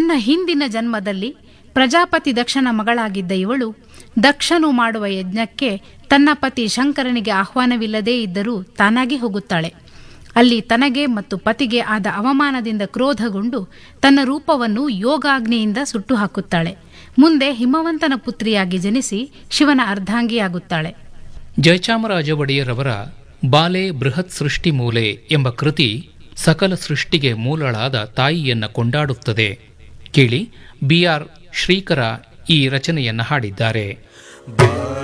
ತನ್ನ ಹಿಂದಿನ ಜನ್ಮದಲ್ಲಿ ಪ್ರಜಾಪತಿ ದಕ್ಷನ ಮಗಳಾಗಿದ್ದ ಇವಳು ದಕ್ಷನು ಮಾಡುವ ಯಜ್ಞಕ್ಕೆ ತನ್ನ ಪತಿ ಶಂಕರನಿಗೆ ಆಹ್ವಾನವಿಲ್ಲದೇ ಇದ್ದರೂ ತಾನಾಗಿ ಹೋಗುತ್ತಾಳೆ ಅಲ್ಲಿ ತನಗೆ ಮತ್ತು ಪತಿಗೆ ಆದ ಅವಮಾನದಿಂದ ಕ್ರೋಧಗೊಂಡು ತನ್ನ ರೂಪವನ್ನು ಯೋಗಾಗ್ನಿಯಿಂದ ಸುಟ್ಟು ಹಾಕುತ್ತಾಳೆ ಮುಂದೆ ಹಿಮವಂತನ ಪುತ್ರಿಯಾಗಿ ಜನಿಸಿ ಶಿವನ ಅರ್ಧಾಂಗಿಯಾಗುತ್ತಾಳೆ ಜಯಚಾಮರಾಜ ಒಡೆಯರವರ ಬಾಲೆ ಬೃಹತ್ ಸೃಷ್ಟಿ ಮೂಲೆ ಎಂಬ ಕೃತಿ ಸಕಲ ಸೃಷ್ಟಿಗೆ ಮೂಲಳಾದ ತಾಯಿಯನ್ನ ಕೊಂಡಾಡುತ್ತದೆ ಕೇಳಿ ಬಿಆರ್ ಶ್ರೀಕರ ಈ ರಚನೆಯನ್ನ ಹಾಡಿದ್ದಾರೆ